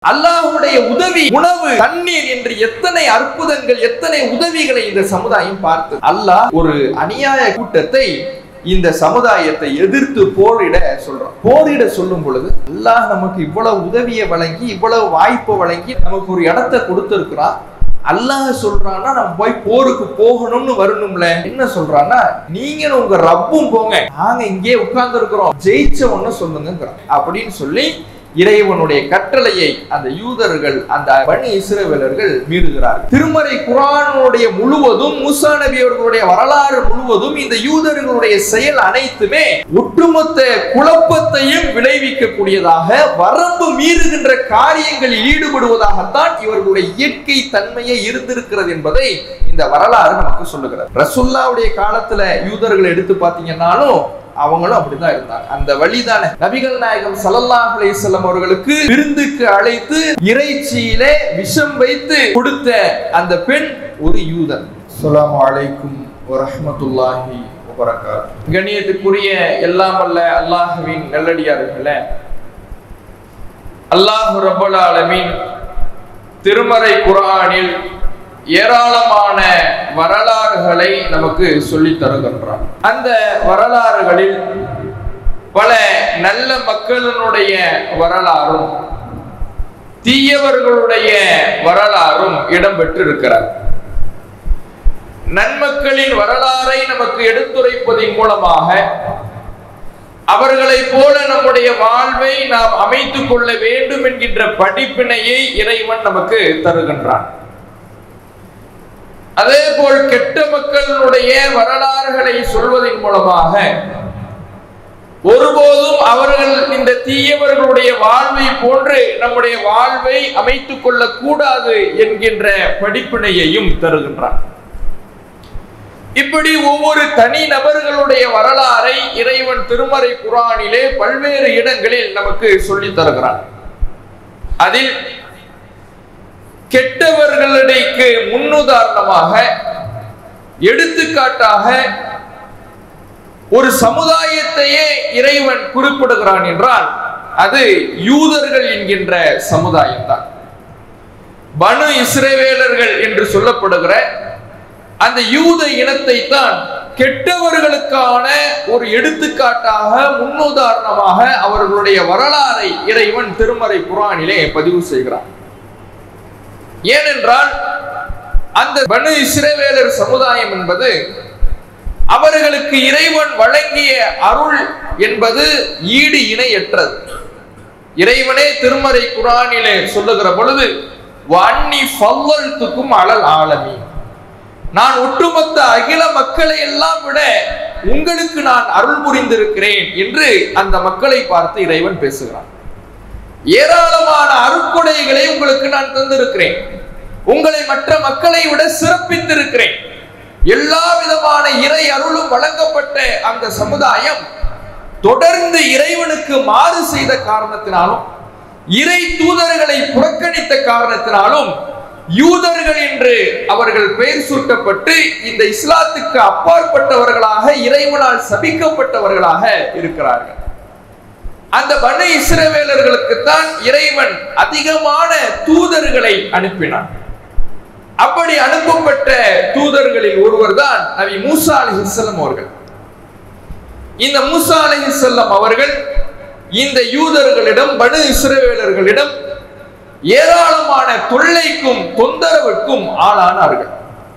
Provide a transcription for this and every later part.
அல்லாஹ்வுடைய உதவி உணவு தண்ணீர் என்று எத்தனை அற்புதங்கள் எத்தனை உதவிகளை இந்த சமுதாயம் பார்த்து அல்லாஹ் ஒரு அநியாய கூட்டத்தை இந்த சமுதாயத்தை எதிர்த்து போரிட சொல்றான் போரிட சொல்லும் பொழுது அல்லாஹ் நமக்கு இவ்வளவு உதவியை வழங்கி இவ்வளவு வாய்ப்பை வழங்கி நமக்கு ஒரு இடத்தை கொடுத்திருக்கிறான் அல்லாஹ் சொல்றான்னா நம்ம போய் போருக்கு போகணும்னு வரணும்ல என்ன சொல்றான்னா நீங்க உங்க ரப்பும் போங்க நாங்க இங்கே உட்கார்ந்து இருக்கிறோம் ஜெயிச்ச ஒண்ணு சொல்லுங்க அப்படின்னு சொல்லி இறைவனுடைய கட்டளையை அந்த யூதர்கள் அந்த பணி இஸ்ரவேலர்கள் மீறுகிறார்கள் திருமறை குரானுடைய முழுவதும் மூசா நபி அவர்களுடைய வரலாறு முழுவதும் இந்த யூதர்களுடைய செயல் அனைத்துமே ஒட்டுமொத்த குழப்பத்தையும் விளைவிக்கக்கூடியதாக வரம்பு மீறுகின்ற காரியங்களில் ஈடுபடுவதாகத்தான் இவர்களுடைய இயற்கை தன்மையே இருந்திருக்கிறது என்பதை இந்த வரலாறு நமக்கு சொல்லுகிறது ரசுல்லாவுடைய காலத்துல யூதர்கள் எடுத்து பார்த்தீங்கன்னாலும் அவங்களும் அப்படிதான் இருந்தாங்க அந்த வழிதானே நபிகள் நாயகம் சல்லல்லாஹு அலைஹி வஸல்லம் அவர்களுக்கு விருந்துக்கு அழைத்து இறைச்சியிலே விஷம் வைத்து கொடுத்த அந்த பெண் ஒரு யூதன் அஸ்ஸலாமு அலைக்கும் வரஹ்மத்துல்லாஹி வபரகாத் கண்ணியத்துக்குரிய எல்லாம் அல்ல அல்லாஹ்வின் நல்லடியார்களே அல்லாஹ் ரப்பல் ஆலமீன் திருமறை குர்ஆனில் ஏராளமான வரலாறுகளை நமக்கு சொல்லித் தருகின்றான் அந்த வரலாறுகளில் பல நல்ல மக்களினுடைய வரலாறும் தீயவர்களுடைய வரலாறும் இடம்பெற்றிருக்கிறார் நன்மக்களின் வரலாறை நமக்கு எடுத்துரைப்பதன் மூலமாக அவர்களைப் போல நம்முடைய வாழ்வை நாம் அமைத்துக் கொள்ள வேண்டும் என்கின்ற படிப்பினையை இறைவன் நமக்கு தருகின்றான் அதே போல் கெட்ட மக்களுடைய வரலாறுகளை சொல்வதன் மூலமாக ஒருபோதும் அவர்கள் இந்த தீயவர்களுடைய வாழ்வை போன்று நம்முடைய வாழ்வை அமைத்துக் கொள்ளக் கூடாது என்கின்ற படிப்பினையையும் தருகின்றான் இப்படி ஒவ்வொரு தனி நபர்களுடைய வரலாறை இறைவன் திருமறை குரானிலே பல்வேறு இடங்களில் நமக்கு சொல்லித் தருகிறான் அதில் கெட்டவர்களுடைக்கு முன்னுதாரணமாக எடுத்துக்காட்டாக ஒரு சமுதாயத்தையே இறைவன் குறிப்பிடுகிறான் என்றால் அது யூதர்கள் என்கின்ற சமுதாயம் தான் பனு இஸ்ரேவேலர்கள் என்று சொல்லப்படுகிற அந்த யூத இனத்தை தான் கெட்டவர்களுக்கான ஒரு எடுத்துக்காட்டாக முன்னுதாரணமாக அவர்களுடைய வரலாறை இறைவன் திருமறை குரானிலே பதிவு செய்கிறான் ஏனென்றால் அந்த பனு இஸ்ரவேலர் சமுதாயம் என்பது அவர்களுக்கு இறைவன் வழங்கிய அருள் என்பது ஈடு இணையற்றது இறைவனே திருமறை குரானிலே சொல்லுகிற பொழுது வன்னி ஃபல்லல்துக்கும் அலல் ஆலமி நான் ஒட்டுமொத்த அகில மக்களை எல்லாம் விட உங்களுக்கு நான் அருள் புரிந்திருக்கிறேன் என்று அந்த மக்களை பார்த்து இறைவன் பேசுகிறான் ஏராளமான அருட்கொடைகளை உங்களுக்கு நான் தந்திருக்கிறேன் உங்களை மற்ற மக்களை விட சிறப்பித்திருக்கிறேன் எல்லா விதமான இறை அருளும் வழங்கப்பட்ட அந்த சமுதாயம் தொடர்ந்து இறைவனுக்கு மாறு செய்த காரணத்தினாலும் இறை தூதர்களை புறக்கணித்த காரணத்தினாலும் யூதர்கள் என்று அவர்கள் பெயர் சூட்டப்பட்டு இந்த இஸ்லாத்துக்கு அப்பாற்பட்டவர்களாக இறைவனால் சபிக்கப்பட்டவர்களாக இருக்கிறார்கள் அந்த பனு இஸ்ரவேலர்களுக்கு தான் இறைவன் அதிகமான தூதர்களை அனுப்பினான் அப்படி அனுப்பப்பட்ட தூதர்களில் ஒருவர் தான் நபி மூசா அலிஹிசல்லம் அவர்கள் இந்த மூசா அலிஹிசல்லம் அவர்கள் இந்த யூதர்களிடம் பனு இஸ்ரவேலர்களிடம் ஏராளமான தொல்லைக்கும் தொந்தரவுக்கும் ஆளானார்கள்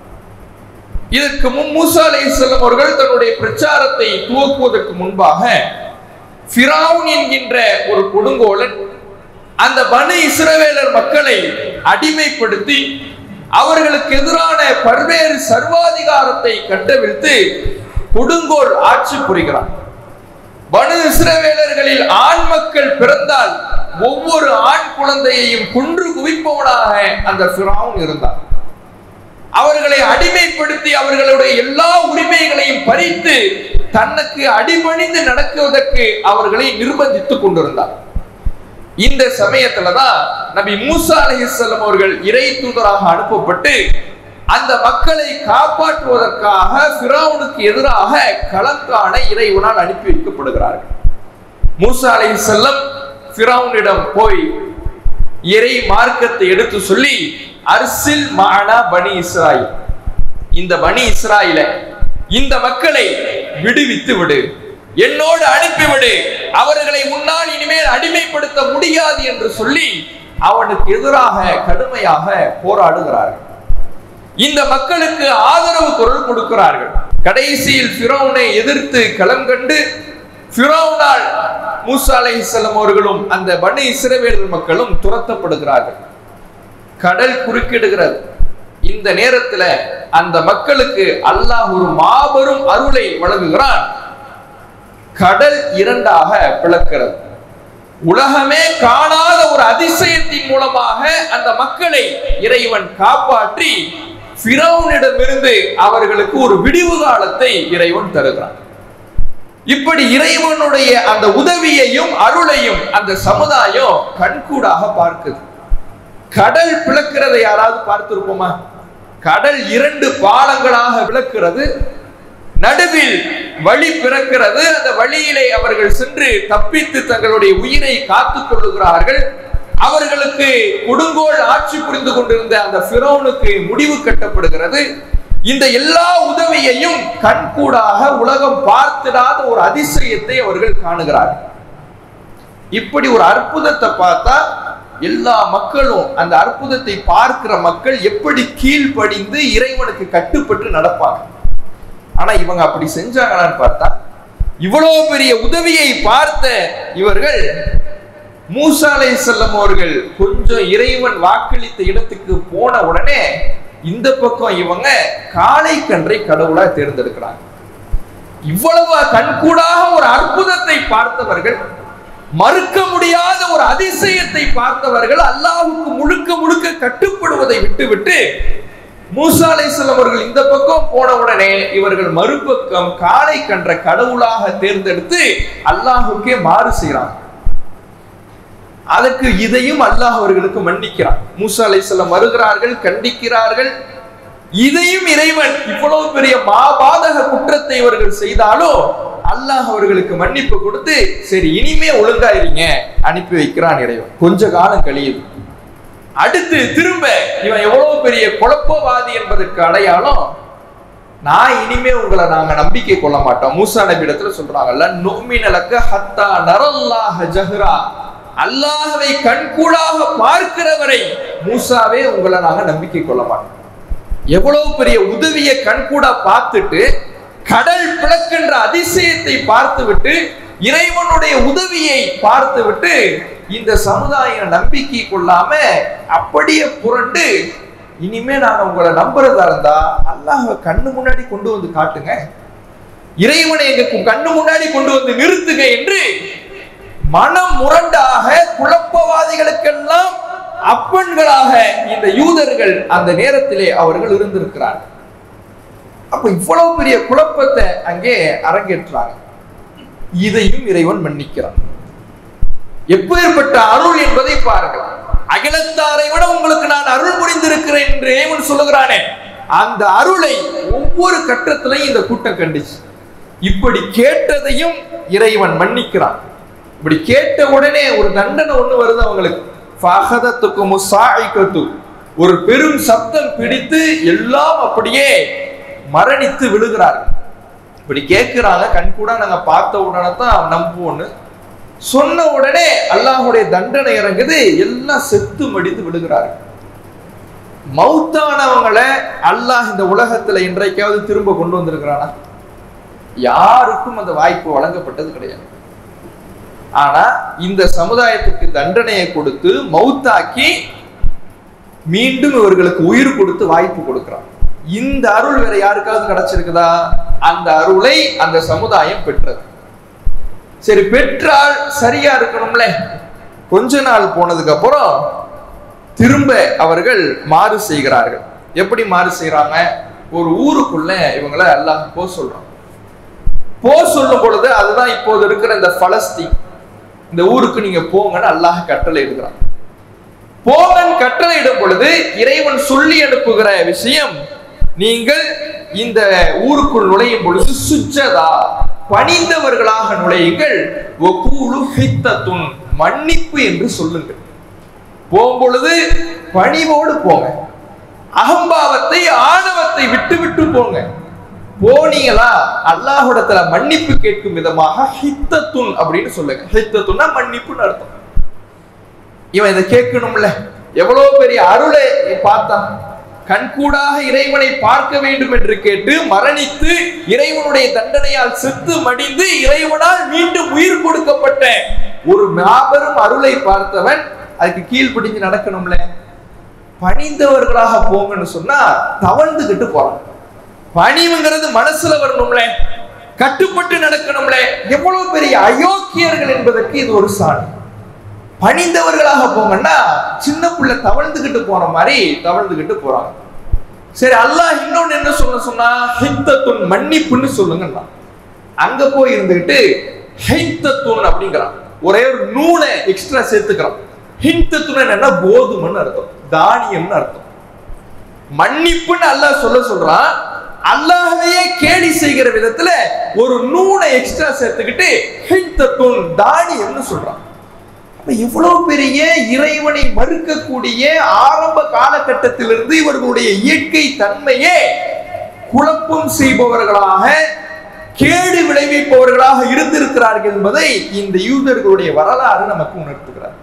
இதற்கு முன் மூசா அலிஹிசல்லம் அவர்கள் தன்னுடைய பிரச்சாரத்தை துவக்குவதற்கு முன்பாக ஃபிரவுன் என்கின்ற ஒரு கொடுங்கோலன் அந்த பனு இஸ்ரவேலர் மக்களை அடிமைப்படுத்தி அவர்களுக்கு எதிரான பல்வேறு சர்வாதிகாரத்தை கட்டவிழ்த்து கொடுங்கோல் ஆட்சி புரிகிறார் பனு இஸ்ரவேலர்களில் ஆண் மக்கள் பிறந்தால் ஒவ்வொரு ஆண் குழந்தையையும் கொன்று குவிப்பவனாக அந்த ஃபிரவுன் இருந்தார் அவர்களை அடிமைப்படுத்தி அவர்களுடைய எல்லா உரிமைகளையும் பறித்து தனக்கு அடிபணிந்து நடக்குவதற்கு அவர்களை நிர்பந்தித்துக் கொண்டிருந்தார் இந்த சமயத்துல தான் நபி மூசா அலிஹிஸ்லாம் அவர்கள் இறை தூதராக அனுப்பப்பட்டு அந்த மக்களை காப்பாற்றுவதற்காக பிராவுனுக்கு எதிராக களங்காண இறைவனால் அனுப்பி வைக்கப்படுகிறார்கள் மூசா அலிஹிஸ்லாம் பிராவுனிடம் போய் இறை மார்க்கத்தை எடுத்து சொல்லி அர்சில் மானா பனி இஸ்ராயில் இந்த பனி இஸ்ராயில இந்த மக்களை விடுவித்து விடு என்னோடு அனுப்பிவிடு அவர்களை முன்னால் இனிமேல் அடிமைப்படுத்த முடியாது என்று சொல்லி அவனுக்கு எதிராக கடுமையாக போராடுகிறார்கள் இந்த மக்களுக்கு ஆதரவு குரல் கொடுக்கிறார்கள் கடைசியில் பிறவுனை எதிர்த்து களம் கண்டு பிறவுனால் மூசா அலைஹிஸ்ஸலாம் அவர்களும் அந்த பனி இஸ்ரவேலர் மக்களும் துரத்தப்படுகிறார்கள் கடல் குறுக்கிடுகிறது இந்த நேரத்துல அந்த மக்களுக்கு அல்லாஹ் ஒரு மாபெரும் அருளை வழங்குகிறான் கடல் இரண்டாக பிளக்கிறது உலகமே காணாத ஒரு அதிசயத்தின் மூலமாக அந்த மக்களை இறைவன் காப்பாற்றி பிறவுனிடமிருந்து அவர்களுக்கு ஒரு விடிவு காலத்தை இறைவன் தருகிறான் இப்படி இறைவனுடைய அந்த உதவியையும் அருளையும் அந்த சமுதாயம் கண்கூடாக பார்க்குது கடல் பிளக்கிறதை யாராவது பார்த்திருப்போமா கடல் இரண்டு பாலங்களாக விளக்கிறது நடுவில் வழி பிறக்கிறது அந்த வழியிலே அவர்கள் சென்று தப்பித்து தங்களுடைய உயிரை காத்துக் கொள்ளுகிறார்கள் அவர்களுக்கு கொடுங்கோல் ஆட்சி புரிந்து கொண்டிருந்த அந்த பிறோனுக்கு முடிவு கட்டப்படுகிறது இந்த எல்லா உதவியையும் கண்கூடாக உலகம் பார்த்திடாத ஒரு அதிசயத்தை அவர்கள் காணுகிறார்கள் இப்படி ஒரு அற்புதத்தை பார்த்தா எல்லா மக்களும் அந்த அற்புதத்தை பார்க்கிற மக்கள் எப்படி கீழ்ப்படிந்து இறைவனுக்கு கட்டுப்பட்டு நடப்பாங்க ஆனா இவங்க அப்படி செஞ்சாங்களான்னு பார்த்தா இவ்வளவு பெரிய உதவியை பார்த்த இவர்கள் மூசா அலைஹிஸ்ஸலாம் அவர்கள் கொஞ்சம் இறைவன் வாக்களித்த இடத்துக்கு போன உடனே இந்த பக்கம் இவங்க காளை கன்றை கடவுளா தேர்ந்தெடுக்கிறாங்க இவ்வளவு கண்கூடாக ஒரு அற்புதத்தை பார்த்தவர்கள் மறுக்க முடியாத ஒரு அதிசயத்தை பார்த்தவர்கள் அல்லாஹ்வுக்கு முழுக்க முழுக்க கட்டுப்படுவதை விட்டுவிட்டு மூசா அலைஹிஸ்ஸலாம் அவர்கள் இந்த பக்கம் போன உடனே இவர்கள் மறுபக்கம் காளை கன்ற கடவுளாக தேர்ந்தெடுத்து அல்லாஹ்வுக்கே மாறு செய்கிறாங்க அதற்கு இதையும் அல்லாஹ் அவர்களுக்கு மன்னிக்கிறான் மூசா அலைஹிஸ்ஸலாம் வருகிறார்கள் கண்டிக்கிறார்கள் இதையும் இறைவன் இவ்வளவு பெரிய மாபாதக குற்றத்தை இவர்கள் செய்தாலும் அல்லாஹ் அவர்களுக்கு மன்னிப்பு கொடுத்து சரி இனிமே ஒழுங்கா இருங்க அனுப்பி வைக்கிறான் இறைவன் கொஞ்ச காலம் கழியுது அடுத்து திரும்ப இவன் எவ்வளவு பெரிய குழப்பவாதி என்பதற்கு அடையாளம் நான் இனிமே உங்களை நாங்க நம்பிக்கை கொள்ள மாட்டோம் மூசா நபி இடத்துல சொல்றாங்கல்ல நோமினலக்க ஹத்தா நரல்லாஹ ஜஹ்ரா அல்லாஹ்வை கண்கூடாக பார்க்கிறவரை மூசாவே உங்களை நாங்க நம்பிக்கை கொள்ள மாட்டோம் எவ்வளவு பெரிய உதவியை கண்கூடா பார்த்துட்டு கடல் பிளக்கின்ற அதிசயத்தை பார்த்துவிட்டு இறைவனுடைய உதவியை பார்த்துவிட்டு இந்த சமுதாயம் நம்பிக்கை கொள்ளாம அப்படியே புரண்டு இனிமே நான் உங்களை நம்புறதா இருந்தா அல்லாஹ் கண்ணு முன்னாடி கொண்டு வந்து காட்டுங்க இறைவனை எங்க கண்ணு முன்னாடி கொண்டு வந்து நிறுத்துங்க என்று மனம் முரண்டாக குழப்பவாதிகளுக்கெல்லாம் அப்பன்களாக இந்த யூதர்கள் அந்த நேரத்திலே அவர்கள் இருந்திருக்கிறார்கள் அப்ப இவ்வளவு பெரிய குழப்பத்தை அங்கே அரங்கேற்றாங்க இதையும் இறைவன் மன்னிக்கிறான் எப்பேற்பட்ட அருள் என்பதை பாருங்கள் அகிலத்தாரை விட உங்களுக்கு நான் அருள் புரிந்திருக்கிறேன் என்று இறைவன் சொல்லுகிறானே அந்த அருளை ஒவ்வொரு கட்டத்திலையும் இந்த கூட்டம் கண்டுச்சு இப்படி கேட்டதையும் இறைவன் மன்னிக்கிறான் இப்படி கேட்ட உடனே ஒரு தண்டனை ஒண்ணு வருது அவங்களுக்கு ஃபஹதத்துக்கு முசாய்கத்து ஒரு பெரும் சப்தம் பிடித்து எல்லாம் அப்படியே மரணித்து விழுகிறார்கள் இப்படி கேட்கிறாங்க கண் கூட நாங்க பார்த்த உடனே தான் நம்புவோன்னு சொன்ன உடனே அல்லாஹுடைய தண்டனை இறங்குது எல்லாம் செத்து மடிந்து விடுகிறார்கள் மௌத்தானவங்களை அல்லாஹ் இந்த உலகத்துல இன்றைக்காவது திரும்ப கொண்டு வந்திருக்கிறானா யாருக்கும் அந்த வாய்ப்பு வழங்கப்பட்டது கிடையாது ஆனா இந்த சமுதாயத்துக்கு தண்டனையை கொடுத்து மௌத்தாக்கி மீண்டும் இவர்களுக்கு உயிர் கொடுத்து வாய்ப்பு கொடுக்கிறான் இந்த அருள் வேற யாருக்காவது கிடைச்சிருக்குதா அந்த அருளை அந்த சமுதாயம் பெற்றது சரி பெற்றால் சரியா இருக்கணும்ல கொஞ்ச நாள் போனதுக்கு அப்புறம் திரும்ப அவர்கள் மாறு செய்கிறார்கள் எப்படி மாறு செய்யறாங்க ஒரு ஊருக்குள்ள இவங்களை எல்லாம் போ சொல்றான் போ சொல்லும் பொழுது அதுதான் இப்போது இருக்கிற இந்த பலஸ்தீன் இந்த ஊருக்கு நீங்க போங்கன்னு அல்லாஹ் கட்டளை இடுகிறான் போங்கன் கட்டளை இடும் பொழுது இறைவன் சொல்லி அனுப்புகிற விஷயம் நீங்கள் இந்த ஊருக்குள் நுழையும் பொழுது சுஜதா பணிந்தவர்களாக நுழையுங்கள் ஒக்கூலு ஹித்தத்துன் மன்னிப்பு என்று சொல்லுங்கள் போகும்பொழுது பணிவோடு போங்க அகம்பாவத்தை ஆணவத்தை விட்டு விட்டு போங்க போனீங்களா அல்லாஹ்விடத்துல மன்னிப்பு கேட்கும் விதமாக ஹித்தத்துன் அப்படின்னு சொல்லுங்க ஹித்தத்துன்னா மன்னிப்புன்னு அர்த்தம் இவன் இதை கேட்கணும்ல எவ்வளவு பெரிய அருளை பார்த்தான் கண்கூடாக இறைவனை பார்க்க வேண்டும் என்று கேட்டு மரணித்து இறைவனுடைய தண்டனையால் செத்து மடிந்து இறைவனால் மீண்டும் உயிர் கொடுக்கப்பட்ட ஒரு மாபெரும் அருளை பார்த்தவன் அதுக்கு கீழ்ப்படிஞ்சு நடக்கணும்ல பணிந்தவர்களாக போங்கன்னு சொன்னா தவழ்ந்துகிட்டு போறான் பணிவுங்கிறது மனசுல வரணும்ல கட்டுப்பட்டு நடக்கணும்ல எவ்வளவு பெரிய அயோக்கியர்கள் என்பதற்கு இது ஒரு சான்று பணிந்தவர்களாக போங்கன்னா சின்ன பிள்ளை தவழ்ந்துகிட்டு போற மாதிரி தவழ்ந்துகிட்டு போறாங்க சரி அல்லாஹ் இன்னொன்னு என்ன சொல்ல சொன்னா ஹித்தத்துன் மன்னிப்புன்னு சொல்லுங்கன்னா அங்க போய் இருந்துகிட்டு ஹித்தத்துன் அப்படிங்கிறான் ஒரே ஒரு நூலை எக்ஸ்ட்ரா சேர்த்துக்கிறான் ஹிந்தத்துன் என்னன்னா கோதுமைன்னு அர்த்தம் தானியம்னு அர்த்தம் மன்னிப்புன்னு அல்லாஹ் சொல்ல சொல்றான் அல்லாஹ்வையே கேலி செய்கிற விதத்துல ஒரு நூனை எக்ஸ்ட்ரா சேர்த்துக்கிட்டு ஹிந்தத்துன் தானியம்னு சொல்றான் அப்ப இவ்வளவு பெரிய இறைவனை மறுக்கக்கூடிய ஆரம்ப காலகட்டத்திலிருந்து இவர்களுடைய இயற்கை தன்மையே குழப்பம் செய்பவர்களாக கேடு விளைவிப்பவர்களாக இருந்திருக்கிறார்கள் என்பதை இந்த யூதர்களுடைய வரலாறு நமக்கு உணர்த்துகிறார்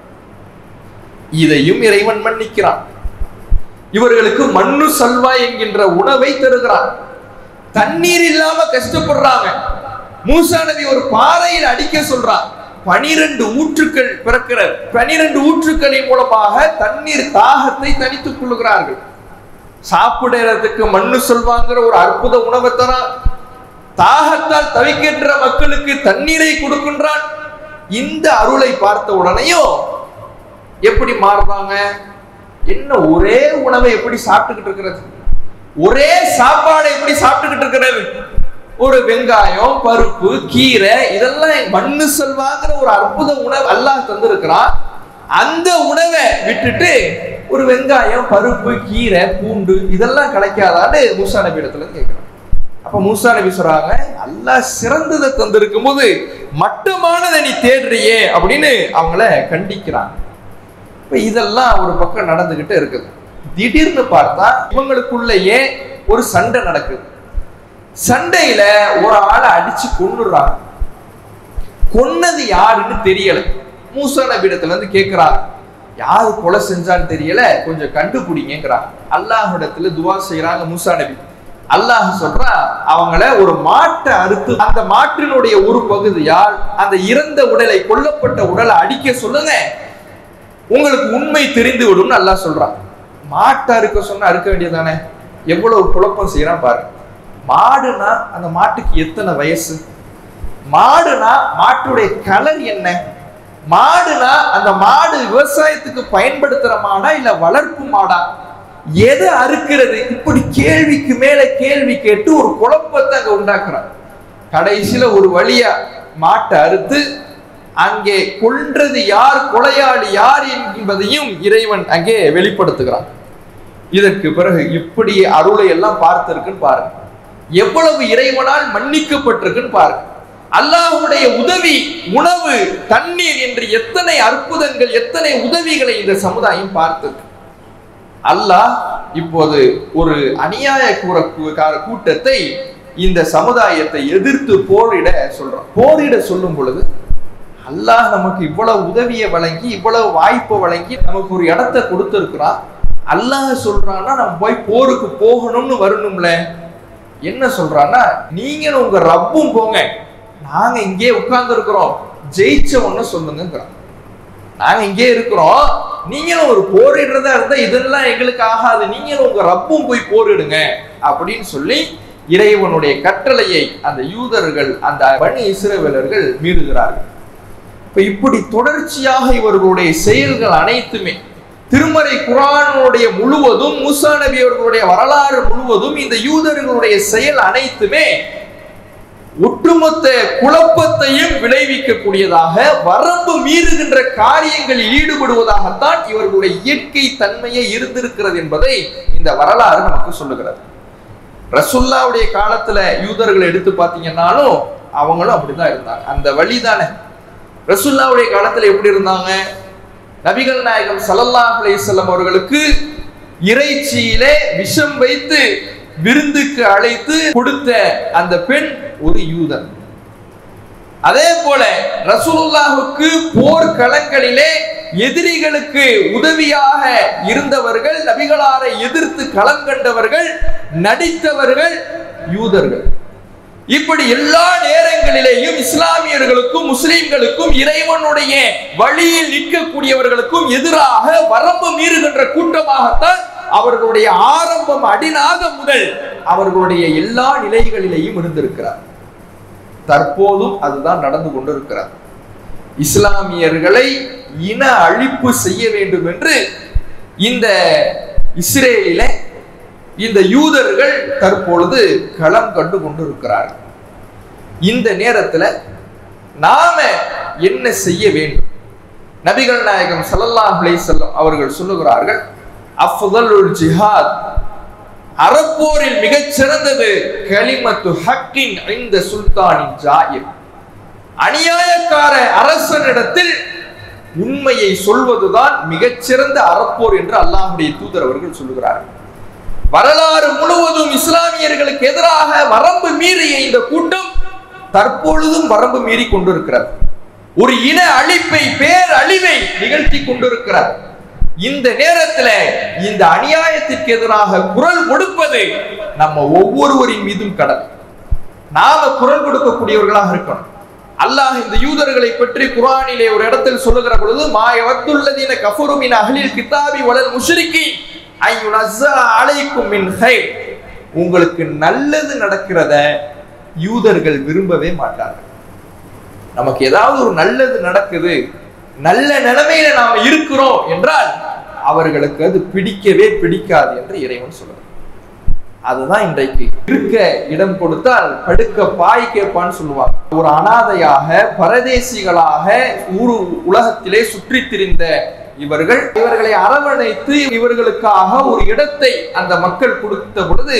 இதையும் இறைவன் மன்னிக்கிறான் இவர்களுக்கு மண்ணு சல்வா என்கின்ற உணவை தருகிறான் தண்ணீர் இல்லாம கஷ்டப்படுறாங்க மூசா நபி ஒரு பாறையில் அடிக்க சொல்றான் பனிரெண்டு ஊற்றுக்கள் பிறக்கிற பனிரெண்டு ஊற்றுக்களின் மூலமாக தண்ணீர் தாகத்தை தனித்துக் கொள்ளுகிறார்கள் சாப்பிடுறதுக்கு மண்ணு சொல்வாங்கிற ஒரு அற்புத உணவை தரான் தாகத்தால் தவிக்கின்ற மக்களுக்கு தண்ணீரை கொடுக்கின்றான் இந்த அருளை பார்த்த உடனேயும் எப்படி மாறுறாங்க என்ன ஒரே உணவை எப்படி சாப்பிட்டுக்கிட்டு இருக்கிறது ஒரே சாப்பாடை எப்படி சாப்பிட்டுக்கிட்டு இருக்கிறது ஒரு வெங்காயம் பருப்பு கீரை இதெல்லாம் மண்ணு செல்வாங்கிற ஒரு அற்புத உணவு அல்லாஹ் தந்திருக்கிறான் அந்த உணவை விட்டுட்டு ஒரு வெங்காயம் பருப்பு கீரை பூண்டு இதெல்லாம் கிடைக்காதான்னு மூசா நபி இடத்துல கேட்கிறான் அப்ப மூசா நபி சொல்றாங்க அல்லாஹ் சிறந்ததை தந்திருக்கும் போது மட்டமானதை நீ தேடுறியே அப்படின்னு அவங்கள கண்டிக்கிறாங்க இப்ப இதெல்லாம் ஒரு பக்கம் நடந்துகிட்டு இருக்குது திடீர்னு பார்த்தா இவங்களுக்குள்ளேயே ஒரு சண்டை நடக்குது சண்டையில ஒரு ஆளை அடிச்சு கொன்னுடுறாங்க கொன்னது யாருன்னு தெரியல மூசா நபிடத்துல இருந்து கேட்கிறாங்க யாரு கொலை செஞ்சான்னு தெரியல கொஞ்சம் கண்டுபிடிங்கிறாங்க அல்லாஹிடத்துல துவா செய்யறாங்க மூசா நபி அல்லாஹ் சொல்றா அவங்கள ஒரு மாட்டை அறுத்து அந்த மாட்டினுடைய ஒரு பகுதியால் அந்த இறந்த உடலை கொல்லப்பட்ட உடலை அடிக்க சொல்லுங்க உங்களுக்கு உண்மை தெரிந்து விடும்னு அல்லாஹ் சொல்றான் மாட்டை அறுக்க சொன்னா அறுக்க வேண்டியதானே எவ்வளவு குழப்பம் செய்யறான் பாருங்க மாடுனா அந்த மாட்டுக்கு எத்தனை வயசு மாடுனா மாட்டுடைய கலர் என்ன மாடுனா அந்த மாடு விவசாயத்துக்கு பயன்படுத்துற மாடா இல்ல வளர்ப்பு மாடா எதை அறுக்கிறது இப்படி கேள்விக்கு மேல கேள்வி கேட்டு ஒரு குழப்பத்தை அங்க உண்டாக்குறான் கடைசியில ஒரு வழியா மாட்டை அறுத்து அங்கே கொன்றது யார் கொலையாளி யார் என்பதையும் இறைவன் அங்கே வெளிப்படுத்துகிறான் இதற்கு பிறகு இப்படி அருளை எல்லாம் பார்த்திருக்குன்னு பாருங்க எவ்வளவு இறைவனால் மன்னிக்கப்பட்டிருக்குன்னு பாருங்க அல்லாஹ்வுடைய உதவி உணவு தண்ணீர் என்று எத்தனை அற்புதங்கள் எத்தனை உதவிகளை இந்த சமுதாயம் பார்த்திருக்கு அல்லாஹ் இப்போது ஒரு அநியாய கூறக்கார கூட்டத்தை இந்த சமுதாயத்தை எதிர்த்து போரிட சொல்றான் போரிட சொல்லும் பொழுது அல்லாஹ் நமக்கு இவ்வளவு உதவியை வழங்கி இவ்வளவு வாய்ப்பை வழங்கி நமக்கு ஒரு இடத்தை கொடுத்திருக்கிறான் அல்லாஹ் சொல்றான்னா நம்ம போய் போருக்கு போகணும்னு வரணும்ல என்ன சொல்றான்னா நீங்களும் உங்க ரப்பும் போங்க நாங்க இங்கே உட்கார்ந்து இருக்கிறோம் ஜெயிச்சவன்னு சொல்லுங்கிறான் நாங்க இங்கே இருக்கிறோம் நீங்களும் ஒரு போரிடுறதா இருந்தா இதெல்லாம் எங்களுக்கு ஆகாது நீங்களும் உங்க ரப்பும் போய் போரிடுங்க அப்படின்னு சொல்லி இறைவனுடைய கட்டளையை அந்த யூதர்கள் அந்த பணி இஸ்ரவேலர்கள் மீறுகிறார்கள் இப்ப இப்படி தொடர்ச்சியாக இவர்களுடைய செயல்கள் அனைத்துமே திருமறை குரானுடைய முழுவதும் மூசா நபி அவர்களுடைய வரலாறு முழுவதும் இந்த யூதர்களுடைய செயல் அனைத்துமே ஒட்டுமொத்த குழப்பத்தையும் விளைவிக்கக்கூடியதாக வரம்பு மீறுகின்ற காரியங்களில் ஈடுபடுவதாகத்தான் இவர்களுடைய இயற்கை தன்மையே இருந்திருக்கிறது என்பதை இந்த வரலாறு நமக்கு சொல்லுகிறது ரசுல்லாவுடைய காலத்துல யூதர்களை எடுத்து பார்த்தீங்கன்னாலும் அவங்களும் அப்படிதான் இருந்தாங்க அந்த வழி தானே ரசுல்லாவுடைய காலத்துல எப்படி இருந்தாங்க நபிகள் நாயகம் ஸல்லல்லாஹு அலைஹி வஸல்லம் அவர்களுக்கு இறைச்சியிலே விஷம் வைத்து விருந்துக்கு அழைத்து கொடுத்த அந்த பெண் ஒரு யூதன் அதே போல ரசூலுல்லாஹுக்கு போர்க்களங்களிலே எதிரிகளுக்கு உதவியாக இருந்தவர்கள் நபிகளாரை எதிர்த்து களம் கண்டவர்கள் நடித்தவர்கள் யூதர்கள் இப்படி எல்லா நேரங்களிலேயும் இஸ்லாமியர்களுக்கும் முஸ்லிம்களுக்கும் இறைவனுடைய வழியில் நிற்கக்கூடியவர்களுக்கும் எதிராக வரம்பு மீறுகின்ற கூட்டமாகத்தான் அவர்களுடைய ஆரம்பம் அடிநாதம் முதல் அவர்களுடைய எல்லா நிலைகளிலேயும் இருந்திருக்கிறார் தற்போதும் அதுதான் நடந்து கொண்டிருக்கிறார் இஸ்லாமியர்களை இன அழிப்பு செய்ய வேண்டும் என்று இந்த இஸ்ரேலில இந்த யூதர்கள் தற்பொழுது களம் கண்டு கொண்டிருக்கிறார்கள் இந்த நேரத்துல நாம என்ன செய்ய வேண்டும் நபிகள் நாயகம் ஸல்லல்லாஹு அலைஹி வஸல்லம் அவர்கள் சொல்லுகிறார்கள் அஃதலுல் ஜிஹாத் அறப்போரில் மிகச் சிறந்தது கலிமத்து ஹக்கின் இந்த சுல்தானின் ஜாயிர் அநியாயக்கார அரசனிடத்தில் உண்மையை சொல்வதுதான் மிகச்சிறந்த அறப்போர் என்று அல்லாஹுடைய தூதர் அவர்கள் சொல்லுகிறார்கள் வரலாறு முழுவதும் இஸ்லாமியர்களுக்கு எதிராக வரம்பு மீறிய இந்த கூட்டம் தற்பொழுதும் வரம்பு மீறி கொண்டிருக்கிறது ஒரு இன அழிப்பை பேர் அழிவை நிகழ்த்தி கொண்டிருக்கிறார் இந்த நேரத்துல இந்த அநியாயத்திற்கு எதிராக குரல் கொடுப்பது நம்ம ஒவ்வொருவரின் மீதும் கடமை நாம குரல் கொடுக்கக்கூடியவர்களாக இருக்கணும் அல்லாஹ் இந்த யூதர்களை பற்றி குரானிலே ஒரு இடத்தில் சொல்லுகிற பொழுது மாயவத்துள்ளதீன கஃபருமின் அகலில் கிதாபி வளல் முஷ்ரிக்கி அலைக்கும் மின் ஹைர் உங்களுக்கு நல்லது நடக்கிறத யூதர்கள் விரும்பவே மாட்டார்கள் நமக்கு ஏதாவது ஒரு நல்லது நடக்குது நல்ல நிலைமையில நாம இருக்கிறோம் என்றால் அவர்களுக்கு அது பிடிக்கவே பிடிக்காது என்று இறைவன் சொல்றார் அதுதான் இன்றைக்கு இருக்க இடம் கொடுத்தால் படுக்க பாய் கேட்பான்னு சொல்லுவாங்க ஒரு அனாதையாக பரதேசிகளாக ஊரு உலகத்திலே சுற்றி திரிந்த இவர்கள் இவர்களை அரவணைத்து இவர்களுக்காக ஒரு இடத்தை அந்த மக்கள் கொடுத்த பொழுது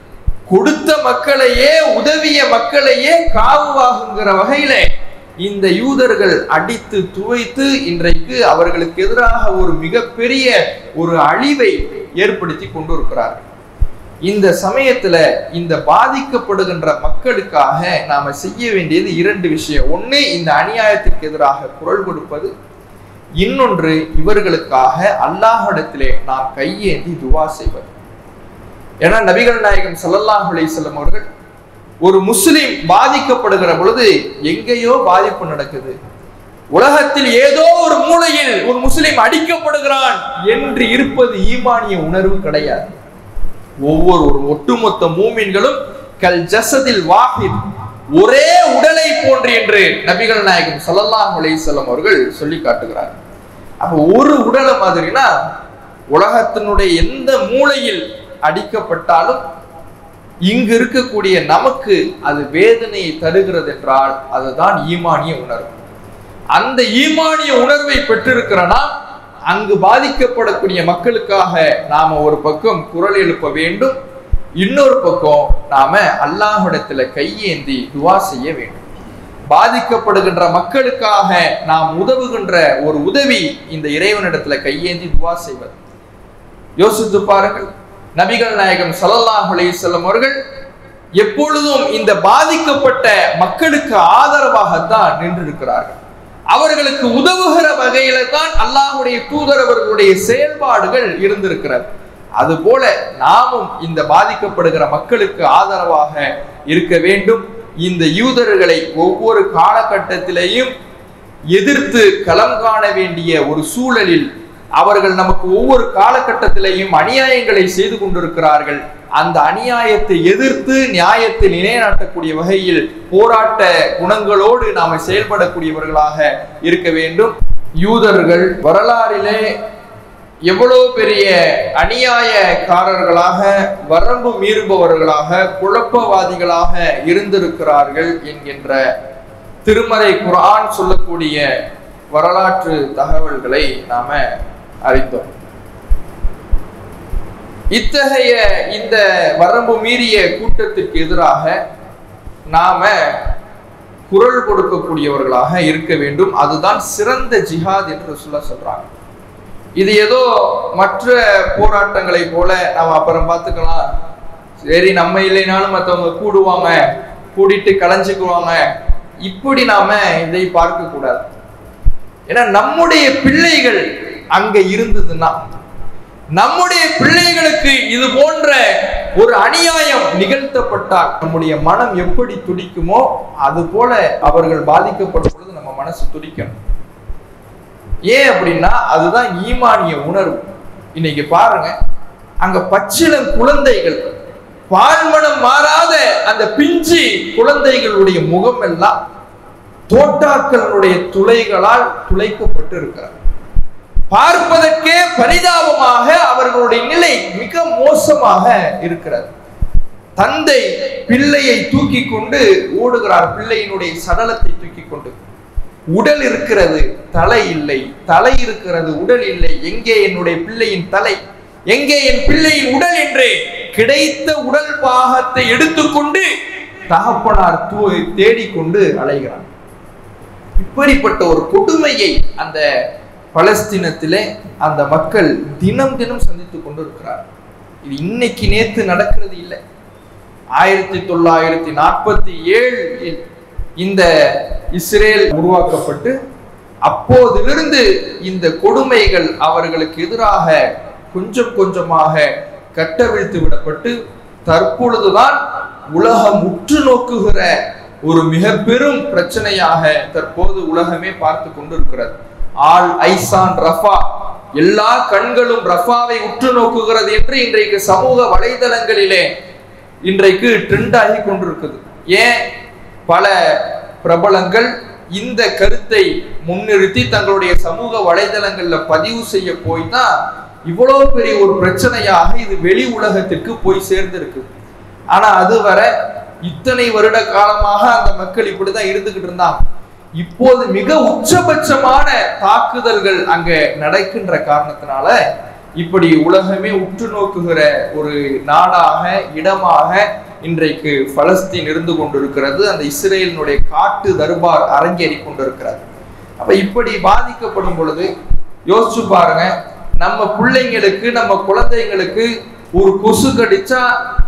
கொடுத்த மக்களையே உதவிய மக்களையே காவுவாகுங்கிற வகையில இந்த யூதர்கள் அடித்து துவைத்து இன்றைக்கு அவர்களுக்கு எதிராக ஒரு மிகப்பெரிய ஒரு அழிவை ஏற்படுத்தி கொண்டிருக்கிறார்கள் இந்த சமயத்துல இந்த பாதிக்கப்படுகின்ற மக்களுக்காக நாம செய்ய வேண்டியது இரண்டு விஷயம் ஒண்ணு இந்த அநியாயத்திற்கு எதிராக குரல் கொடுப்பது இன்னொன்று இவர்களுக்காக அல்லாஹிடத்திலே நாம் கையேந்தி துவா செய்வது ஏன்னா நபிகள் நாயகம் ஸல்லல்லாஹு அலைஹி வஸல்லம் அவர்கள் ஒரு முஸ்லிம் பாதிக்கப்படுகிற பொழுது எங்கேயோ பாதிப்பு நடக்குது உலகத்தில் ஏதோ ஒரு மூலையில் ஒரு முஸ்லிம் அடிக்கப்படுகிறான் என்று இருப்பது ஈமானிய உணர்வு கிடையாது ஒவ்வொரு ஒரு ஒட்டுமொத்த மூமின்களும் கல் ஜசதில் வாஹித் ஒரே உடலை போன்று என்று நபிகள் நாயகம் ஸல்லல்லாஹு அலைஹி வஸல்லம் அவர்கள் சொல்லி காட்டுகிறார் அப்ப ஒரு உடலை மாதிரினா உலகத்தினுடைய எந்த மூலையில் அடிக்கப்பட்டாலும் இங்கு இருக்கக்கூடிய நமக்கு அது வேதனையை தருகிறது என்றால் அதுதான் ஈமானிய உணர்வு அந்த ஈமானிய உணர்வை பெற்றிருக்கிற நாம் அங்கு பாதிக்கப்படக்கூடிய மக்களுக்காக நாம ஒரு பக்கம் குரல் எழுப்ப வேண்டும் இன்னொரு பக்கம் நாம அல்லாஹ்விடத்துல கையேந்தி துவா செய்ய வேண்டும் பாதிக்கப்படுகின்ற மக்களுக்காக நாம் உதவுகின்ற ஒரு உதவி இந்த இறைவனிடத்துல கையேந்தி துவா செய்வது யோசித்து பாருங்கள் நபிகள் நாயகம் ஸல்லல்லாஹு அலைஹி வஸல்லம் அவர்கள் எப்பொழுதும் இந்த பாதிக்கப்பட்ட மக்களுக்கு ஆதரவாகத்தான் நின்றிருக்கிறார்கள் அவர்களுக்கு உதவுகிற வகையில தான் அல்லாஹுடைய தூதர் அவர்களுடைய செயல்பாடுகள் இருந்திருக்கிறது அதுபோல நாமும் இந்த பாதிக்கப்படுகிற மக்களுக்கு ஆதரவாக இருக்க வேண்டும் இந்த யூதர்களை ஒவ்வொரு காலகட்டத்திலேயும் எதிர்த்து களம் காண வேண்டிய ஒரு சூழலில் அவர்கள் நமக்கு ஒவ்வொரு காலகட்டத்திலேயும் அநியாயங்களை செய்து கொண்டிருக்கிறார்கள் அந்த அநியாயத்தை எதிர்த்து நியாயத்தை நிலைநாட்டக்கூடிய வகையில் போராட்ட குணங்களோடு நாம செயல்படக்கூடியவர்களாக இருக்க வேண்டும் யூதர்கள் வரலாறிலே எவ்வளவு பெரிய அநியாயக்காரர்களாக வரம்பு மீறுபவர்களாக குழப்பவாதிகளாக இருந்திருக்கிறார்கள் என்கின்ற திருமறை குர்ஆன் சொல்லக்கூடிய வரலாற்று தகவல்களை நாம அறிந்தோம் இத்தகைய இந்த வரம்பு மீறிய கூட்டத்திற்கு எதிராக நாம குரல் கொடுக்கக்கூடியவர்களாக இருக்க வேண்டும் அதுதான் சிறந்த ஜிஹாத் என்று சொல்ல சொல்றாங்க இது ஏதோ மற்ற போராட்டங்களை போல நம்ம அப்புறம் பார்த்துக்கலாம் சரி நம்ம இல்லைனாலும் மற்றவங்க கூடுவாங்க கூடிட்டு கலைஞ்சுக்குவாங்க இப்படி நாம இதை பார்க்க கூடாது ஏன்னா நம்முடைய பிள்ளைகள் அங்க இருந்ததுன்னா நம்முடைய பிள்ளைகளுக்கு இது போன்ற ஒரு அநியாயம் நிகழ்த்தப்பட்டால் நம்முடைய மனம் எப்படி துடிக்குமோ அது போல அவர்கள் பாதிக்கப்படும் பொழுது நம்ம மனசு துடிக்கணும் ஏன் அப்படின்னா அதுதான் ஈமானிய உணர்வு இன்னைக்கு பாருங்க அங்க பச்சிளம் குழந்தைகள் பால்மனம் மாறாத அந்த பிஞ்சு குழந்தைகளுடைய முகம் எல்லாம் தோட்டாக்களுடைய துளைகளால் துளைக்கப்பட்டு இருக்கிறார் பார்ப்பதற்கே பரிதாபமாக அவர்களுடைய நிலை மிக மோசமாக இருக்கிறது தந்தை பிள்ளையை தூக்கி கொண்டு ஓடுகிறார் பிள்ளையினுடைய சடலத்தை தூக்கி கொண்டு உடல் இருக்கிறது தலை இல்லை தலை இருக்கிறது உடல் இல்லை எங்கே என்னுடைய பிள்ளையின் தலை எங்கே என் பிள்ளையின் உடல் என்று கிடைத்த உடல் பாகத்தை எடுத்துக்கொண்டு தகப்பனார் தூ தேடிக்கொண்டு அலைகிறார் இப்படிப்பட்ட ஒரு கொடுமையை அந்த பலஸ்தீனத்திலே அந்த மக்கள் தினம் தினம் சந்தித்துக் கொண்டு இருக்கிறார் இது இன்னைக்கு நேத்து நடக்கிறது இல்லை ஆயிரத்தி தொள்ளாயிரத்தி நாற்பத்தி ஏழில் இந்த இஸ்ரேல் உருவாக்கப்பட்டு அப்போதிலிருந்து இந்த கொடுமைகள் அவர்களுக்கு எதிராக கொஞ்சம் கொஞ்சமாக கட்டவிழ்த்து விடப்பட்டு தற்பொழுதுதான் உலகம் உற்று நோக்குகிற ஒரு மிக பெரும் பிரச்சனையாக தற்போது உலகமே பார்த்து கொண்டிருக்கிறது ஆல் ஐசான் ரஃபா எல்லா கண்களும் ரஃபாவை உற்று நோக்குகிறது என்று இன்றைக்கு சமூக வலைதளங்களிலே இன்றைக்கு ட்ரெண்ட் ஆகி கொண்டிருக்குது ஏன் பல பிரபலங்கள் இந்த கருத்தை முன்னிறுத்தி தங்களுடைய சமூக வலைதளங்கள்ல பதிவு செய்ய போய் தான் இவ்வளவு பெரிய ஒரு பிரச்சனையாக இது வெளி உலகத்திற்கு போய் சேர்ந்திருக்கு ஆனா அதுவரை இத்தனை வருட காலமாக அந்த மக்கள் இப்படிதான் இருந்துகிட்டு இருந்தாங்க இப்போது மிக உச்சபட்சமான தாக்குதல்கள் அங்க நடக்கின்ற காரணத்தினால இப்படி உலகமே உற்று நோக்குகிற ஒரு நாடாக இடமாக இன்றைக்கு பலஸ்தீன் இருந்து கொண்டிருக்கிறது அந்த இஸ்ரேலினுடைய காட்டு தர்பார் அரங்கேறி கொண்டிருக்கிறது அப்ப இப்படி பாதிக்கப்படும் பொழுது யோசிச்சு பாருங்க நம்ம பிள்ளைங்களுக்கு நம்ம குழந்தைங்களுக்கு ஒரு கொசு கடிச்சா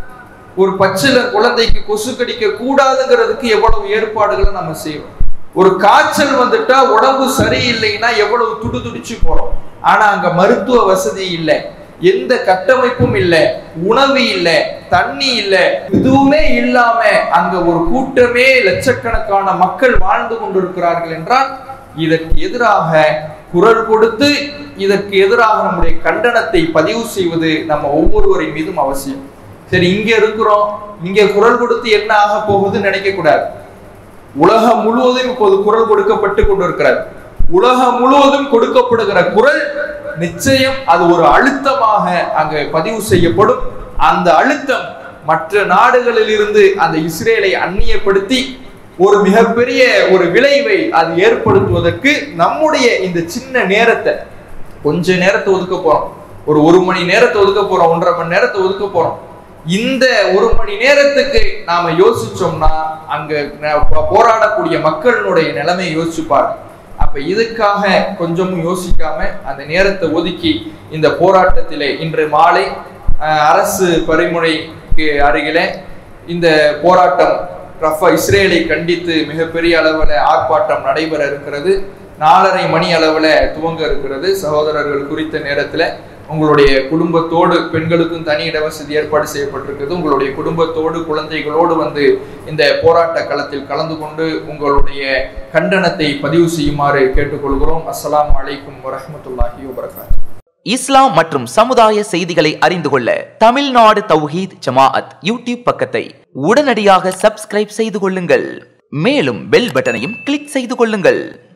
ஒரு பச்சில குழந்தைக்கு கொசு கடிக்க கூடாதுங்கிறதுக்கு எவ்வளவு ஏற்பாடுகளை நம்ம செய்வோம் ஒரு காய்ச்சல் வந்துட்டா உடம்பு சரியில்லைன்னா எவ்வளவு துடிதுடிச்சு போறோம் ஆனா அங்க மருத்துவ வசதி இல்லை எந்த கட்டமைப்பும் இல்லை உணவு இல்லை தண்ணி இல்லை எதுவுமே இல்லாம அங்க ஒரு கூட்டமே லட்சக்கணக்கான மக்கள் வாழ்ந்து கொண்டிருக்கிறார்கள் என்றால் இதற்கு எதிராக குரல் கொடுத்து இதற்கு எதிராக நம்முடைய கண்டனத்தை பதிவு செய்வது நம்ம ஒவ்வொருவரின் மீதும் அவசியம் சரி இங்க இருக்கிறோம் இங்க குரல் கொடுத்து என்ன ஆக போகுதுன்னு நினைக்க கூடாது உலகம் முழுவதும் இப்போது குரல் கொடுக்கப்பட்டு கொண்டிருக்கிறது உலகம் முழுவதும் கொடுக்கப்படுகிற குரல் நிச்சயம் அது ஒரு அழுத்தமாக அங்க பதிவு செய்யப்படும் அந்த அழுத்தம் மற்ற நாடுகளில் இருந்து அந்த இஸ்ரேலை அந்நியப்படுத்தி ஒரு மிகப்பெரிய ஒரு விளைவை அது ஏற்படுத்துவதற்கு நம்முடைய இந்த சின்ன நேரத்தை கொஞ்ச நேரத்தை ஒதுக்க போறோம் ஒரு ஒரு மணி நேரத்தை ஒதுக்க போறோம் ஒன்றரை மணி நேரத்தை ஒதுக்க போறோம் இந்த ஒரு மணி நேரத்துக்கு நாம யோசிச்சோம்னா அங்க ந- போராடக்கூடிய மக்களினுடைய நிலைமையை யோசிச்சு பாருங்க அப்ப இதுக்காக கொஞ்சமும் யோசிக்காம அந்த நேரத்தை ஒதுக்கி இந்த போராட்டத்திலே இன்று மாலை அஹ், அரசு பரிமுறைக்கு அருகிலே இந்த போராட்டம் ரஃபா இஸ்ரேலை கண்டித்து மிகப்பெரிய அளவில் ஆர்ப்பாட்டம் நடைபெற இருக்கிறது நாலரை மணி அளவில் துவங்க இருக்கிறது சகோதரர்கள் குறித்த நேரத்தில் உங்களுடைய குடும்பத்தோடு பெண்களுக்கும் தனி இட வசதி ஏற்பாடு செய்யப்பட்டிருக்கிறது உங்களுடைய குடும்பத்தோடு குழந்தைகளோடு வந்து இந்த போராட்ட களத்தில் கலந்து கொண்டு உங்களுடைய கண்டனத்தை பதிவு செய்யுமாறு கேட்டுக்கொள்கிறோம் அஸ்ஸலாமு அலைக்கும் வரஹ்மத்துல்லாஹி வபரகாத்துஹு இஸ்லாம் மற்றும் சமுதாய செய்திகளை அறிந்து கொள்ள தமிழ்நாடு தௌஹீத் ஜமாஅத் யூடியூப் பக்கத்தை உடனடியாக சப்ஸ்கிரைப் செய்து கொள்ளுங்கள் மேலும் பெல் பட்டனையும் கிளிக் செய்து கொள்ளுங்கள்